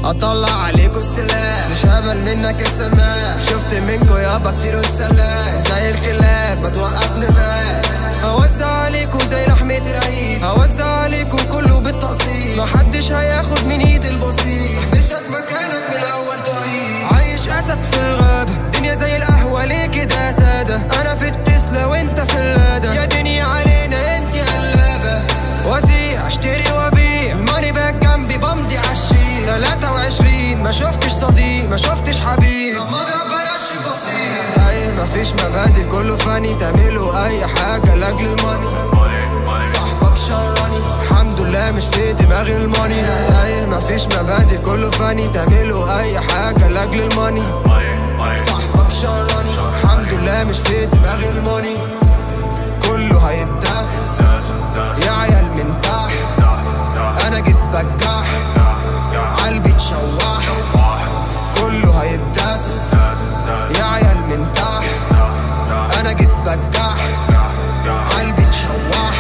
اطلع عليكوا السلاح مش هبل منك السماح شفت منكوا يابا كتير والسلاح زي الكلاب ما توقفني بقى هوزع عليكوا زي لحمة رهيب هوزع عليكوا كله بالتقسيط محدش هياخد من ايد البسيط احبسك مكانك من الاول طريق عايش اسد في الغابة دنيا زي القهوة ليه كده سادة انا في التسلا وانت في اللادا يا دنيا علينا انت قلابة وزيع اشتري وابيع ماني باك جنبي بمضي عالشيء 23 ما شفتش صديق ما شفتش حبيب ما بلاش بسيط اي مفيش مبادئ كله فاني تعملوا اي حاجة لاجل الماني صاحبك شراني الحمد لله مش في دماغي الماني تايه مفيش مبادئ كله فاني تعملوا اي حاجة لاجل الماني صاحبك شراني الحمد لله مش في دماغي الماني كله هيتداس يا عيال من تحت انا جيت بجاح قلبي اتشوح كله هيتداس يا عيال من تحت انا جيت بجاح قلبي اتشوح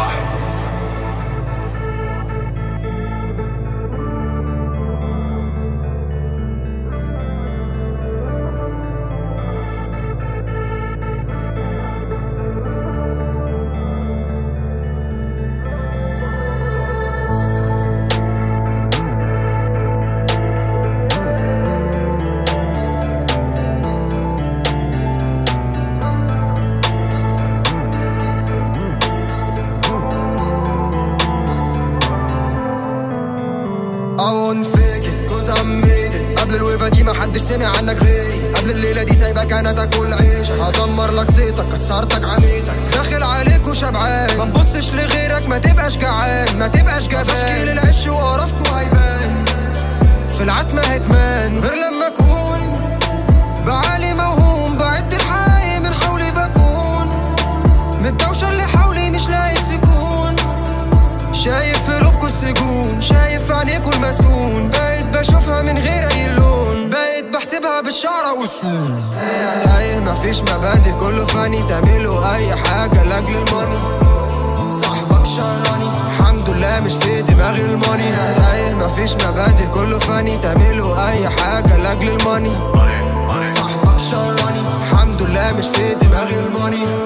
I won't fake it cause I made it قبل الويفا دي محدش سمع عنك غيري قبل الليلة دي سايبك انا تاكل عيشك هدمر لك زيتك كسرتك عميتك داخل عليك وشبعان ما تبصش لغيرك ما تبقاش جعان ما تبقاش جبان تشكيل العش وقرفكوا هيبان في العتمة هتمان غير لما اكون بعالي موهوم بعد الحقايق من حولي بكون من الدوشة اللي حولي مش لاقي سكون شايف في قلوبكوا السجون شايف في عينيكوا المسون بقيت بشوفها من غير اي لون بقيت بحسبها بالشعرة والسون تايه مفيش مبادئ كله فاني تعملوا اي حاجة لاجل الماني صاحبك شراني الحمد لله مش في دماغي الماني تايه مفيش مبادئ كله فاني تعملوا اي حاجة لاجل الماني صاحبك شراني الحمد لله مش في دماغي الماني